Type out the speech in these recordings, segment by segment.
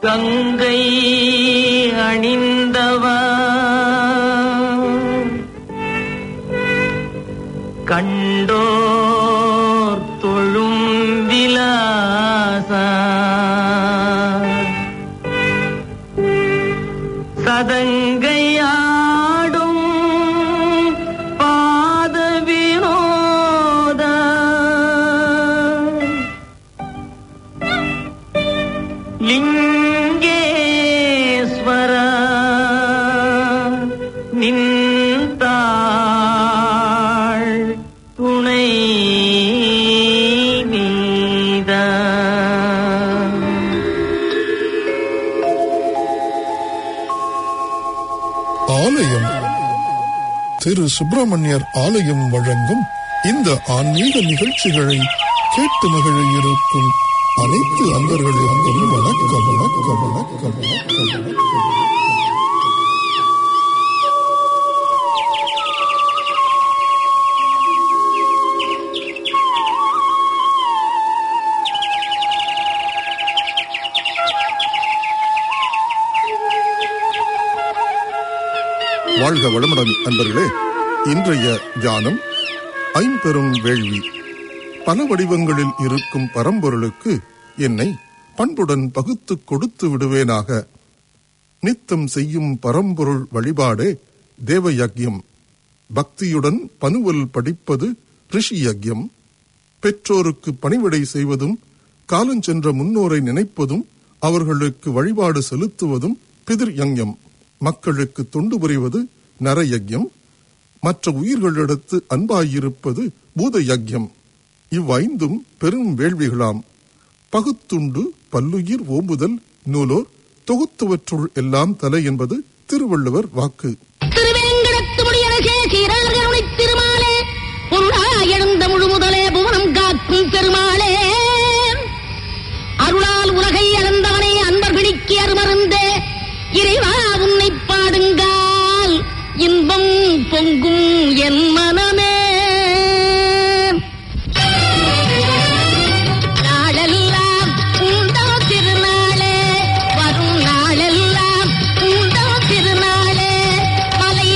கங்கை அணிந்தவா கண்டோர் தொழும் விலாசா சதங்கையாடும் பாத வினோத லிங்கேஸ்வர நின்றாள் துணை நீதா ஆலயம் திரு சுப்பிரமணியர் ஆலயம் வழங்கும் இந்த ஆன்மீக நிகழ்ச்சிகளை கேட்டு மகிழ இருக்கும் அனைத்து அன்பர்களுக்கும் வணக்கம் வணக்கம் வணக்கம் வணக்கம் வணக்கம் வாழ்க வளமுடன் அன்பர்களே இன்றைய தியானம் ஐம்பெரும் வேள்வி பல வடிவங்களில் இருக்கும் பரம்பொருளுக்கு என்னை பண்புடன் பகுத்துக் கொடுத்து விடுவேனாக நித்தம் செய்யும் பரம்பொருள் வழிபாடே தேவ யக்யம் பக்தியுடன் பனுவல் படிப்பது ரிஷி யக்யம் பெற்றோருக்கு பணிவிடை செய்வதும் காலஞ்சென்ற முன்னோரை நினைப்பதும் அவர்களுக்கு வழிபாடு செலுத்துவதும் பிதிர் யங்யம் மக்களுக்கு தொண்டு புரிவது நரயக்யம் மற்ற உயிர்களிடத்து அன்பாயிருப்பது பூத யக்யம் இவ்வைந்தும் பெரும் வேள்விகளாம் பகுத்துண்டு பல்லுயிர் ஓம்புதல் நூலோர் தொகுத்துவற்றுள் எல்லாம் தலை என்பது திருவள்ளுவர் வாக்கு திருவேங்கடத்து முடியரசே சீரார்கருணை திருமாலே பொருளாய் எழுந்த முழு முதலே புவனம் காக்கும் பெருமாளே அருளால் உலகை அளந்தவனே அன்பர் பிடிக்கு அருமருந்தே இறைவா உன்னை பாடுங்கால் இன்பம் பொங்கும் என் மனமே நாளெல்லாம் உண்டோ திருநாளே வரும் நாளெல்லாம் உண்டோ திருநாளே மலை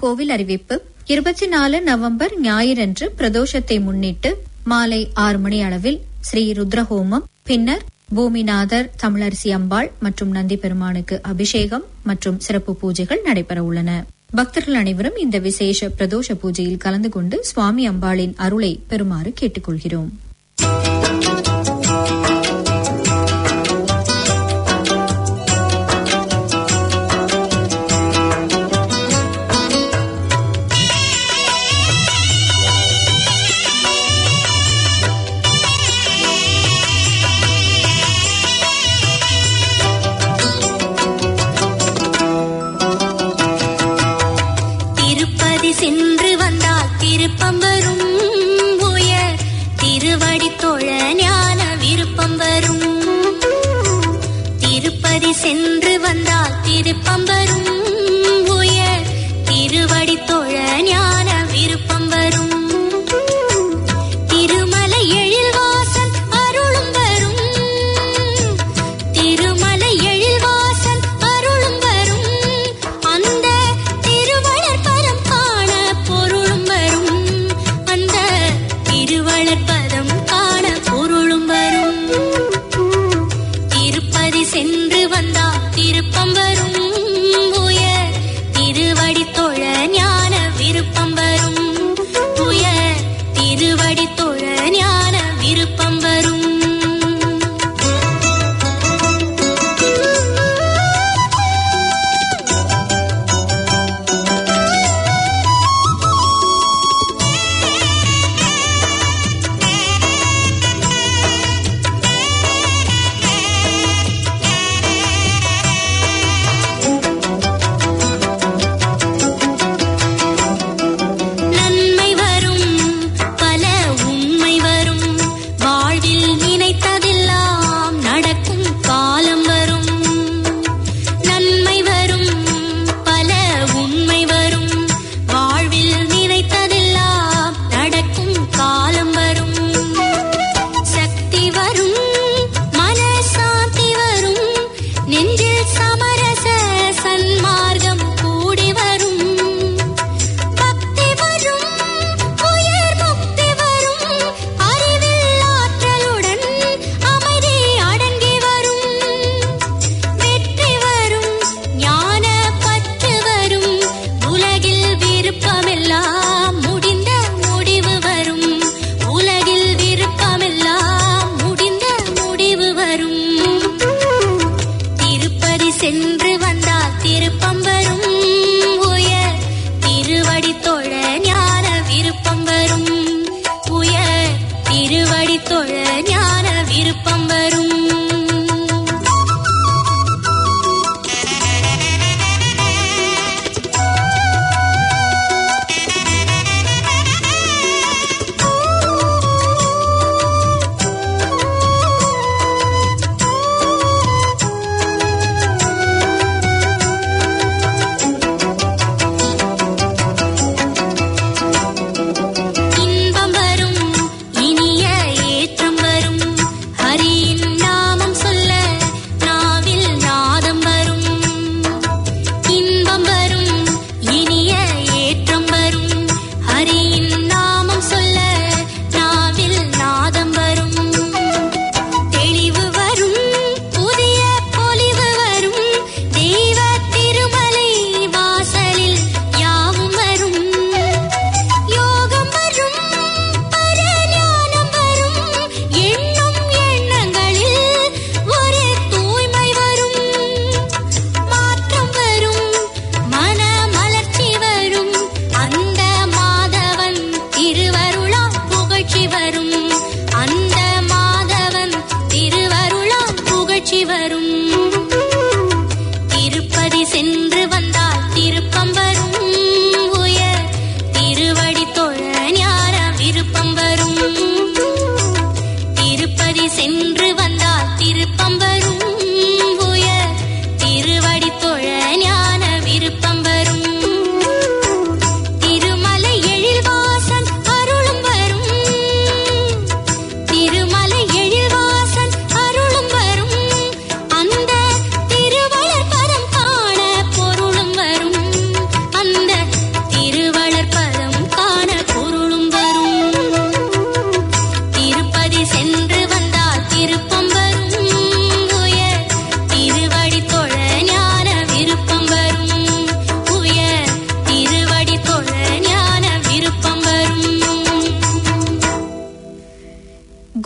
கோவில் அறிவிப்பு இருபத்தி நாலு நவம்பர் ஞாயிறன்று பிரதோஷத்தை முன்னிட்டு மாலை ஆறு மணி அளவில் ஸ்ரீ ருத்ரஹோமம் பின்னர் பூமிநாதர் தமிழரசி அம்பாள் மற்றும் நந்தி பெருமானுக்கு அபிஷேகம் மற்றும் சிறப்பு பூஜைகள் நடைபெற உள்ளன பக்தர்கள் அனைவரும் இந்த விசேஷ பிரதோஷ பூஜையில் கலந்து கொண்டு சுவாமி அம்பாளின் அருளை பெறுமாறு கேட்டுக்கொள்கிறோம் திருப்பதி சென்று வந்தால் திருப்பம் வரும் உயர் திருவ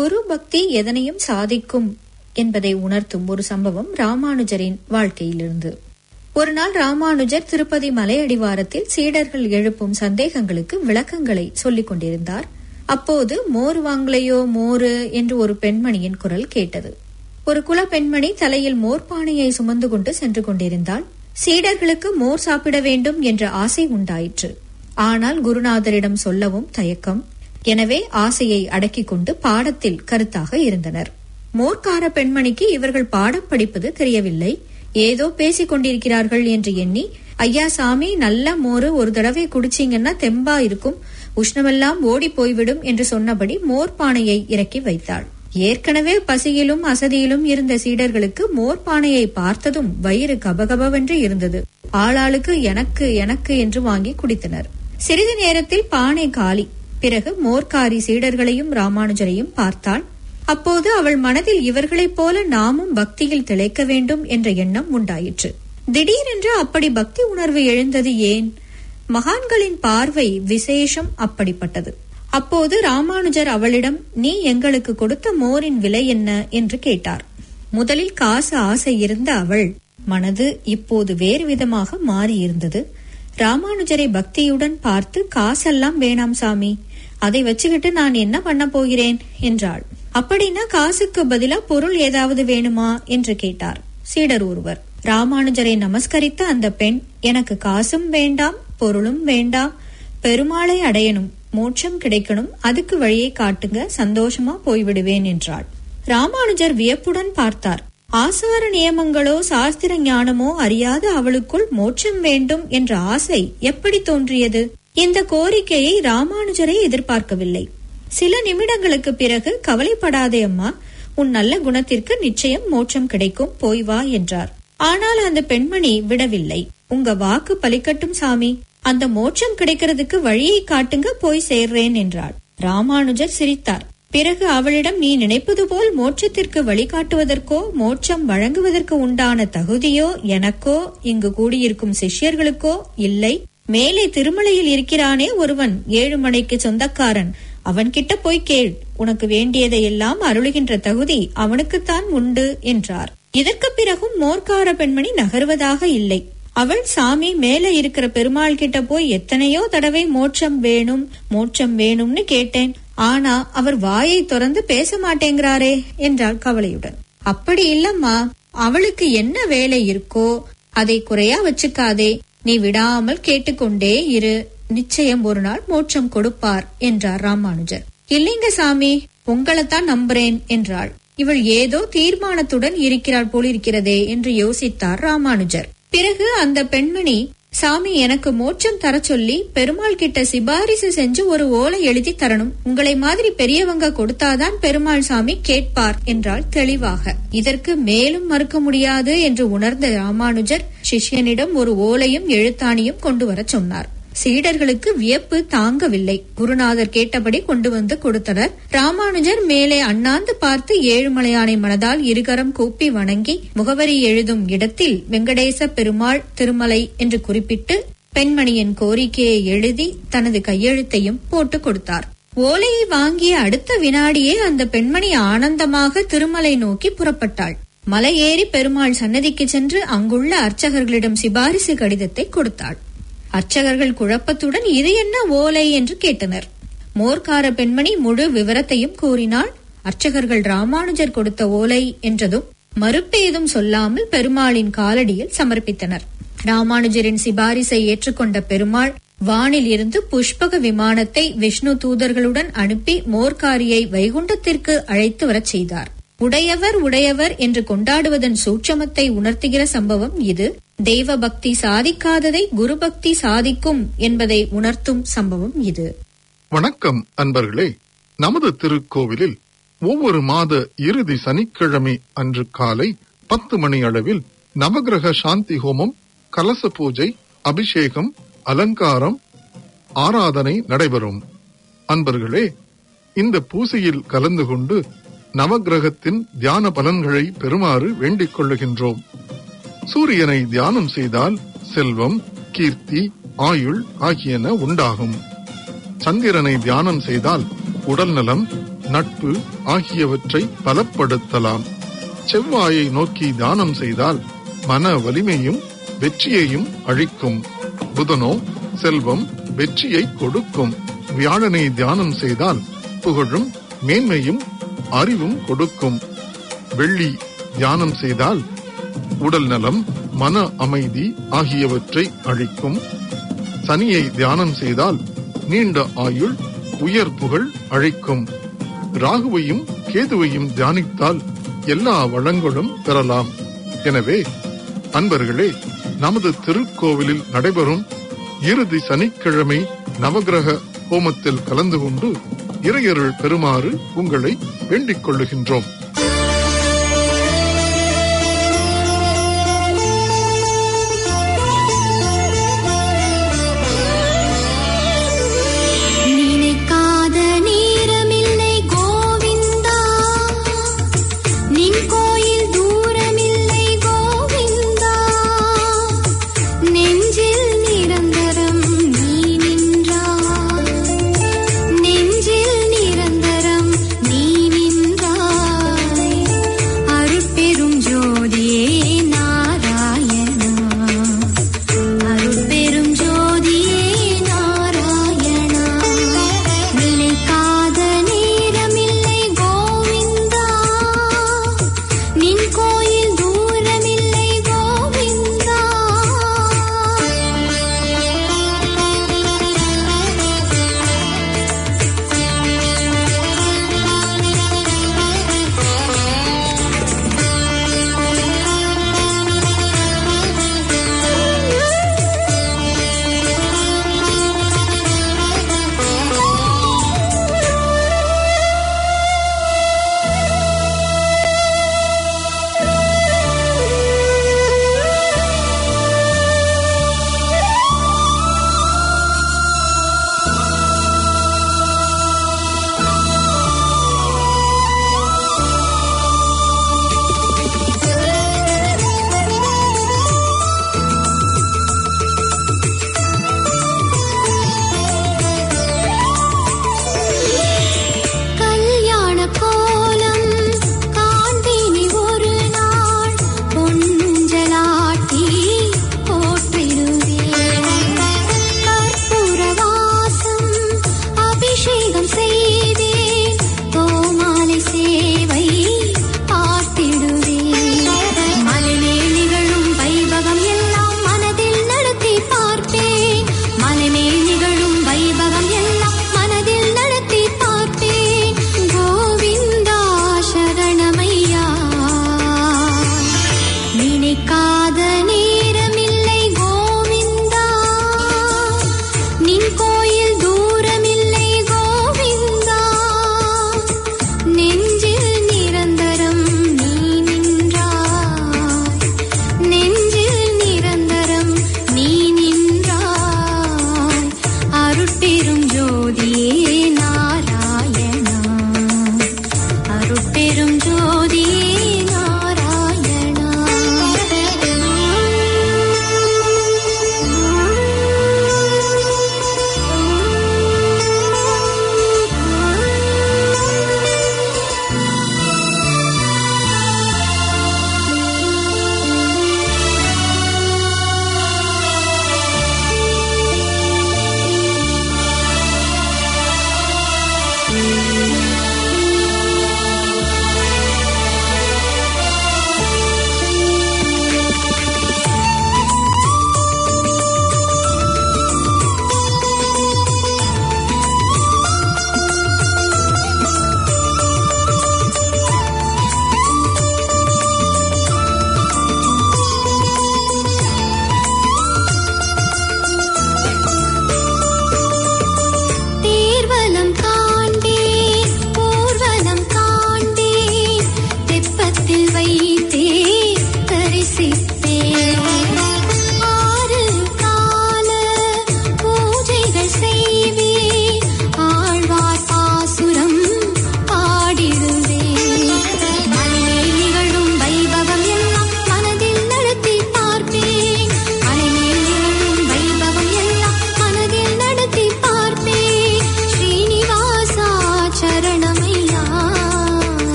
குரு பக்தி எதனையும் சாதிக்கும் என்பதை உணர்த்தும் ஒரு சம்பவம் ராமானுஜரின் வாழ்க்கையிலிருந்து ஒரு நாள் ராமானுஜர் திருப்பதி மலையடிவாரத்தில் சீடர்கள் எழுப்பும் சந்தேகங்களுக்கு விளக்கங்களை சொல்லிக் கொண்டிருந்தார் அப்போது மோர் வாங்கலையோ மோரு என்று ஒரு பெண்மணியின் குரல் கேட்டது ஒரு குல பெண்மணி தலையில் மோர் பானையை சுமந்து கொண்டு சென்று கொண்டிருந்தாள் சீடர்களுக்கு மோர் சாப்பிட வேண்டும் என்ற ஆசை உண்டாயிற்று ஆனால் குருநாதரிடம் சொல்லவும் தயக்கம் எனவே ஆசையை அடக்கிக் கொண்டு பாடத்தில் கருத்தாக இருந்தனர் மோர்க்கார பெண்மணிக்கு இவர்கள் பாடம் படிப்பது தெரியவில்லை ஏதோ பேசிக் கொண்டிருக்கிறார்கள் என்று எண்ணி ஐயா சாமி நல்ல மோரு ஒரு தடவை குடிச்சீங்கன்னா தெம்பா இருக்கும் உஷ்ணமெல்லாம் ஓடி போய்விடும் என்று சொன்னபடி மோர் பானையை இறக்கி வைத்தாள் ஏற்கனவே பசியிலும் அசதியிலும் இருந்த சீடர்களுக்கு மோர் பானையை பார்த்ததும் வயிறு கபகபவென்று இருந்தது ஆளாளுக்கு எனக்கு எனக்கு என்று வாங்கி குடித்தனர் சிறிது நேரத்தில் பானை காலி பிறகு மோர்க்காரி சீடர்களையும் ராமானுஜரையும் பார்த்தாள் அப்போது அவள் மனதில் இவர்களைப் போல நாமும் பக்தியில் திளைக்க வேண்டும் என்ற எண்ணம் உண்டாயிற்று திடீரென்று அப்படி பக்தி உணர்வு எழுந்தது ஏன் மகான்களின் பார்வை விசேஷம் அப்படிப்பட்டது அப்போது ராமானுஜர் அவளிடம் நீ எங்களுக்கு கொடுத்த மோரின் விலை என்ன என்று கேட்டார் முதலில் காசு ஆசை இருந்த அவள் மனது இப்போது வேறு விதமாக மாறியிருந்தது ராமானுஜரை பக்தியுடன் பார்த்து காசெல்லாம் வேணாம் சாமி அதை வச்சுக்கிட்டு நான் என்ன பண்ண போகிறேன் என்றாள் அப்படின்னா காசுக்கு பதிலா பொருள் ஏதாவது வேணுமா என்று கேட்டார் சீடர் ஒருவர் ராமானுஜரை நமஸ்கரித்த அந்த பெண் எனக்கு காசும் வேண்டாம் பொருளும் வேண்டாம் பெருமாளை அடையணும் மோட்சம் கிடைக்கணும் அதுக்கு வழியை காட்டுங்க சந்தோஷமா போய்விடுவேன் என்றாள் ராமானுஜர் வியப்புடன் பார்த்தார் ஆசார நியமங்களோ சாஸ்திர ஞானமோ அறியாத அவளுக்குள் மோட்சம் வேண்டும் என்ற ஆசை எப்படி தோன்றியது இந்த கோரிக்கையை ராமானுஜரை எதிர்பார்க்கவில்லை சில நிமிடங்களுக்கு பிறகு கவலைப்படாதே அம்மா உன் நல்ல குணத்திற்கு நிச்சயம் மோட்சம் கிடைக்கும் போய் வா என்றார் ஆனால் அந்த பெண்மணி விடவில்லை உங்க வாக்கு பலிக்கட்டும் சாமி அந்த மோட்சம் கிடைக்கிறதுக்கு வழியை காட்டுங்க போய் சேர்றேன் என்றாள் ராமானுஜர் சிரித்தார் பிறகு அவளிடம் நீ நினைப்பது போல் மோட்சத்திற்கு வழிகாட்டுவதற்கோ மோட்சம் வழங்குவதற்கு உண்டான தகுதியோ எனக்கோ இங்கு கூடியிருக்கும் சிஷ்யர்களுக்கோ இல்லை மேலே திருமலையில் இருக்கிறானே ஒருவன் ஏழு மணிக்கு சொந்தக்காரன் அவன்கிட்ட போய் கேள் உனக்கு வேண்டியதை எல்லாம் அருளுகின்ற தகுதி அவனுக்குத்தான் உண்டு என்றார் இதற்கு பிறகும் மோர்க்கார பெண்மணி நகர்வதாக இல்லை அவள் சாமி மேல இருக்கிற பெருமாள் கிட்ட போய் எத்தனையோ தடவை மோட்சம் வேணும் மோட்சம் வேணும்னு கேட்டேன் ஆனா அவர் வாயை திறந்து பேச மாட்டேங்கிறாரே என்றாள் கவலையுடன் அப்படி இல்லம்மா அவளுக்கு என்ன வேலை இருக்கோ அதை குறையா வச்சுக்காதே நீ விடாமல் கேட்டுக்கொண்டே இரு நிச்சயம் ஒரு நாள் மோட்சம் கொடுப்பார் என்றார் ராமானுஜர் இல்லைங்க சாமி உங்களைத்தான் நம்புறேன் என்றாள் இவள் ஏதோ தீர்மானத்துடன் இருக்கிறாள் போலிருக்கிறதே என்று யோசித்தார் ராமானுஜர் பிறகு அந்த பெண்மணி சாமி எனக்கு மோட்சம் தர சொல்லி பெருமாள் கிட்ட சிபாரிசு செஞ்சு ஒரு ஓலை எழுதி தரணும் உங்களை மாதிரி பெரியவங்க கொடுத்தாதான் பெருமாள் சாமி கேட்பார் என்றாள் தெளிவாக இதற்கு மேலும் மறுக்க முடியாது என்று உணர்ந்த ராமானுஜர் சிஷ்யனிடம் ஒரு ஓலையும் எழுத்தாணியும் கொண்டு வரச் சொன்னார் சீடர்களுக்கு வியப்பு தாங்கவில்லை குருநாதர் கேட்டபடி கொண்டு வந்து கொடுத்தனர் ராமானுஜர் மேலே அண்ணாந்து பார்த்து ஏழுமலையானை மனதால் இருகரம் கூப்பி வணங்கி முகவரி எழுதும் இடத்தில் வெங்கடேச பெருமாள் திருமலை என்று குறிப்பிட்டு பெண்மணியின் கோரிக்கையை எழுதி தனது கையெழுத்தையும் போட்டு கொடுத்தார் ஓலையை வாங்கிய அடுத்த வினாடியே அந்த பெண்மணி ஆனந்தமாக திருமலை நோக்கி புறப்பட்டாள் மலையேறி பெருமாள் சன்னதிக்கு சென்று அங்குள்ள அர்ச்சகர்களிடம் சிபாரிசு கடிதத்தை கொடுத்தாள் அர்ச்சகர்கள் குழப்பத்துடன் இது என்ன ஓலை என்று கேட்டனர் மோர்க்கார பெண்மணி முழு விவரத்தையும் கூறினாள் அர்ச்சகர்கள் ராமானுஜர் கொடுத்த ஓலை என்றதும் மறுப்பேதும் சொல்லாமல் பெருமாளின் காலடியில் சமர்ப்பித்தனர் ராமானுஜரின் சிபாரிசை ஏற்றுக்கொண்ட பெருமாள் வானில் இருந்து புஷ்பக விமானத்தை விஷ்ணு தூதர்களுடன் அனுப்பி மோர்க்காரியை வைகுண்டத்திற்கு அழைத்து வரச் செய்தார் உடையவர் உடையவர் என்று கொண்டாடுவதன் சூட்சமத்தை உணர்த்துகிற சம்பவம் இது தெய்வ பக்தி சாதிக்காததை குரு பக்தி சாதிக்கும் என்பதை உணர்த்தும் சம்பவம் இது வணக்கம் அன்பர்களே நமது திருக்கோவிலில் ஒவ்வொரு மாத இறுதி சனிக்கிழமை அன்று காலை பத்து மணி அளவில் நவகிரக சாந்தி ஹோமம் கலச பூஜை அபிஷேகம் அலங்காரம் ஆராதனை நடைபெறும் அன்பர்களே இந்த பூசையில் கலந்து கொண்டு நவகிரகத்தின் தியான பலன்களை பெறுமாறு வேண்டிக் கொள்ளுகின்றோம் சூரியனை தியானம் செய்தால் செல்வம் கீர்த்தி ஆயுள் ஆகியன உண்டாகும் சந்திரனை தியானம் செய்தால் உடல் நலம் நட்பு ஆகியவற்றை பலப்படுத்தலாம் செவ்வாயை நோக்கி தானம் செய்தால் மன வலிமையும் வெற்றியையும் அழிக்கும் புதனோ செல்வம் வெற்றியை கொடுக்கும் வியாழனை தியானம் செய்தால் புகழும் மேன்மையும் அறிவும் கொடுக்கும் வெள்ளி தியானம் செய்தால் உடல் நலம் மன அமைதி ஆகியவற்றை அழிக்கும் சனியை தியானம் செய்தால் நீண்ட ஆயுள் உயர் புகழ் அழைக்கும் ராகுவையும் கேதுவையும் தியானித்தால் எல்லா வளங்களும் பெறலாம் எனவே அன்பர்களே நமது திருக்கோவிலில் நடைபெறும் இறுதி சனிக்கிழமை நவகிரக ஹோமத்தில் கலந்து கொண்டு இறையருள் பெறுமாறு உங்களை வேண்டிக் கொள்ளுகின்றோம் நினைக்காத நேரமில்லை கோவிந்தா நின் கோயில் தூரமில்லை கோவிந்தா நெஞ்சில் நிரந்தரம் நீ நின்றாய் நெஞ்சில் நிரந்தரம் நீ நின்றாய்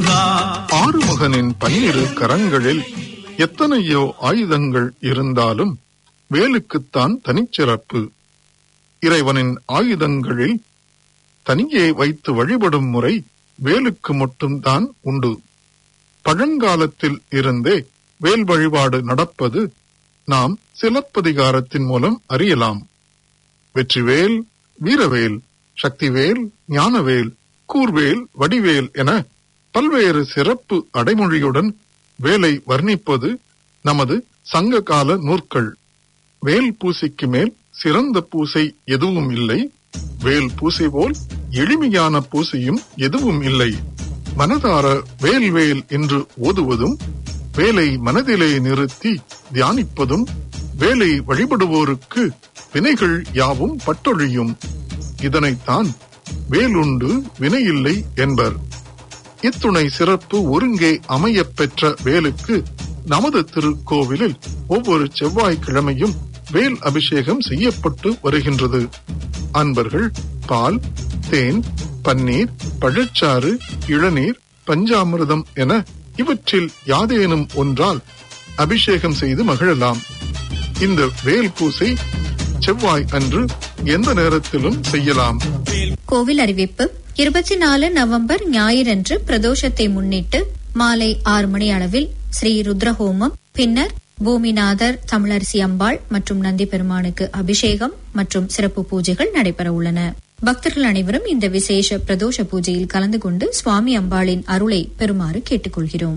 முருகா ஆறுமுகனின் பன்னிரு கரங்களில் எத்தனையோ ஆயுதங்கள் இருந்தாலும் வேலுக்குத்தான் தனிச்சிறப்பு இறைவனின் ஆயுதங்களில் தனியே வைத்து வழிபடும் முறை வேலுக்கு மட்டும்தான் உண்டு பழங்காலத்தில் இருந்தே வேல் வழிபாடு நடப்பது நாம் சிலப்பதிகாரத்தின் மூலம் அறியலாம் வெற்றிவேல் வீரவேல் சக்திவேல் ஞானவேல் கூர்வேல் வடிவேல் என பல்வேறு சிறப்பு அடைமொழியுடன் வேலை வர்ணிப்பது நமது சங்க கால நூற்கள் வேல் பூசைக்கு மேல் சிறந்த பூசை எதுவும் இல்லை வேல் பூசை போல் எளிமையான பூசையும் எதுவும் இல்லை மனதார வேல் வேல் என்று ஓதுவதும் வேலை மனதிலே நிறுத்தி தியானிப்பதும் வேலை வழிபடுவோருக்கு வினைகள் யாவும் பட்டொழியும் இதனைத்தான் வேலுண்டு வினையில்லை என்பர் இத்துணை சிறப்பு ஒருங்கே அமையப் பெற்ற வேலுக்கு நமது திருக்கோவிலில் ஒவ்வொரு செவ்வாய்க்கிழமையும் வேல் அபிஷேகம் செய்யப்பட்டு வருகின்றது அன்பர்கள் பால் தேன் பன்னீர் பழச்சாறு இளநீர் பஞ்சாமிர்தம் என இவற்றில் யாதேனும் ஒன்றால் அபிஷேகம் செய்து மகிழலாம் இந்த வேல் பூசை செவ்வாய் அன்று எந்த நேரத்திலும் செய்யலாம் கோவில் அறிவிப்பு இருபத்தி நாலு நவம்பர் ஞாயிறன்று பிரதோஷத்தை முன்னிட்டு மாலை ஆறு மணி அளவில் ஸ்ரீ ருத்ரஹோமம் பின்னர் பூமிநாதர் தமிழரசி அம்பாள் மற்றும் நந்தி பெருமானுக்கு அபிஷேகம் மற்றும் சிறப்பு பூஜைகள் நடைபெற உள்ளன பக்தர்கள் அனைவரும் இந்த விசேஷ பிரதோஷ பூஜையில் கலந்து கொண்டு சுவாமி அம்பாளின் அருளை பெறுமாறு கேட்டுக்கொள்கிறோம்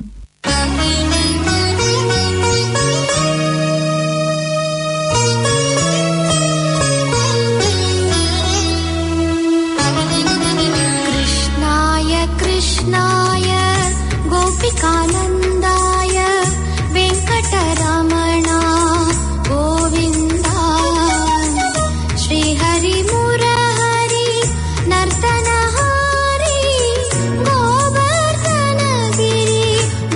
कृष्णाय कृष्णाय गोपिकानन्दाय वेङ्कटरमणा गोविन्दा श्रीहरिमुरहरि नर्तनहारि गोवर्धनगिरि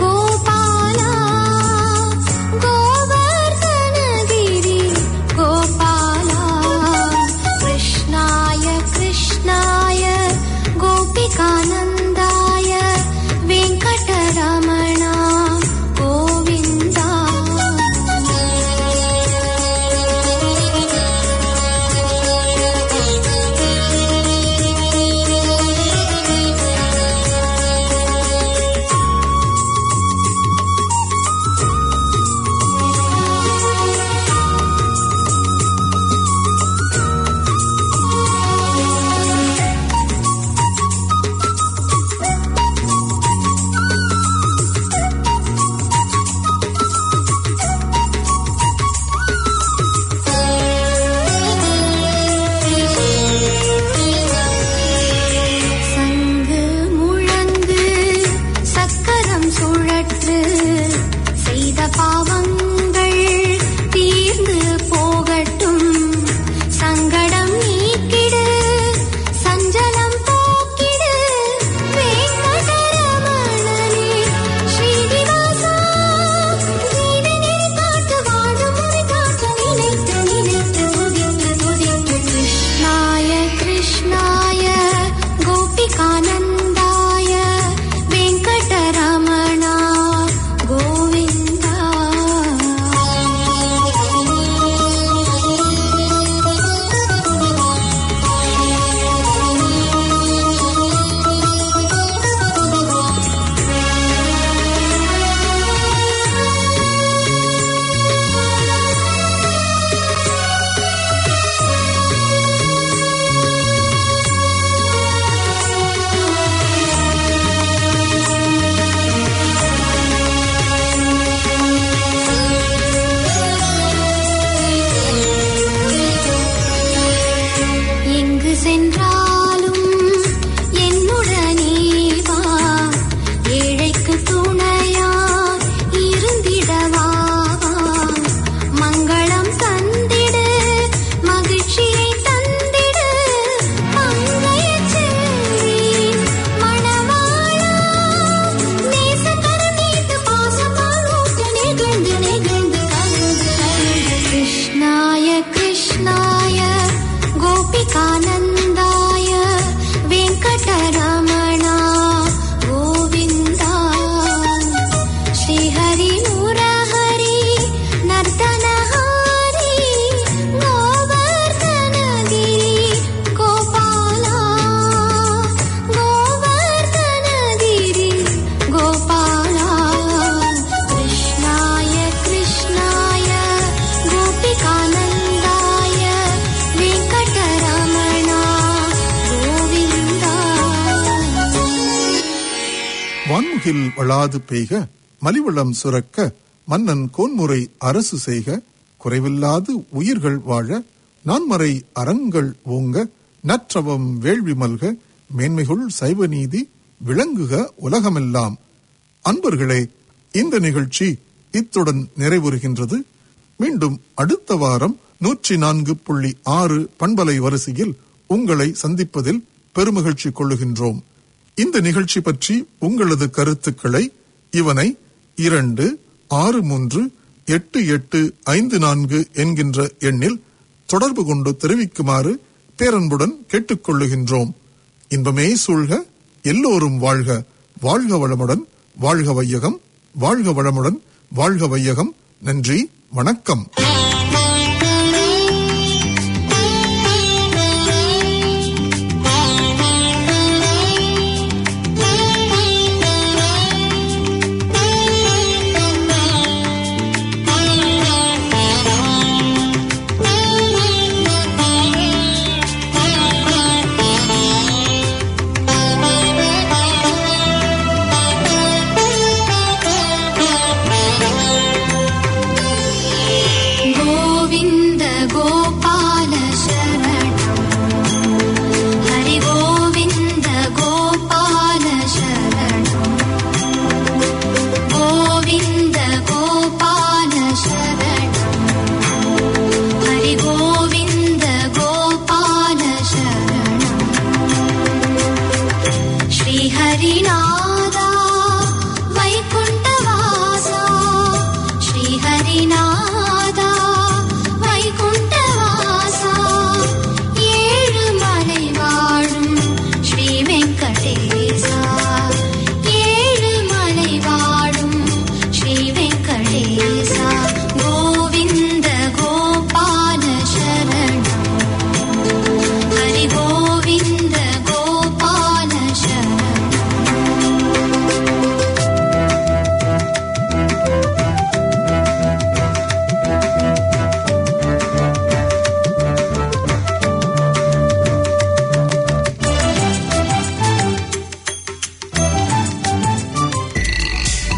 வான்முகில் வளாது பெய்க மலிவளம் சுரக்க மன்னன் கோன்முறை அரசு செய்க குறைவில்லாது உயிர்கள் வாழ நான்மறை அறங்கள் ஓங்க நற்றவம் வேள்வி மல்க மேன்மைகுள் சைவ நீதி விளங்குக உலகமெல்லாம் அன்பர்களே இந்த நிகழ்ச்சி இத்துடன் நிறைவுறுகின்றது மீண்டும் அடுத்த வாரம் நூற்றி நான்கு புள்ளி ஆறு பண்பலை வரிசையில் உங்களை சந்திப்பதில் பெருமகிழ்ச்சி கொள்ளுகின்றோம் இந்த நிகழ்ச்சி பற்றி உங்களது கருத்துக்களை இவனை இரண்டு ஆறு மூன்று எட்டு எட்டு ஐந்து நான்கு என்கின்ற எண்ணில் தொடர்பு கொண்டு தெரிவிக்குமாறு பேரன்புடன் கேட்டுக்கொள்ளுகின்றோம் இன்பமே சூழ்க எல்லோரும் வாழ்க வாழ்க வளமுடன் வாழ்க வையகம் வாழ்க வளமுடன் வாழ்க வையகம் நன்றி வணக்கம்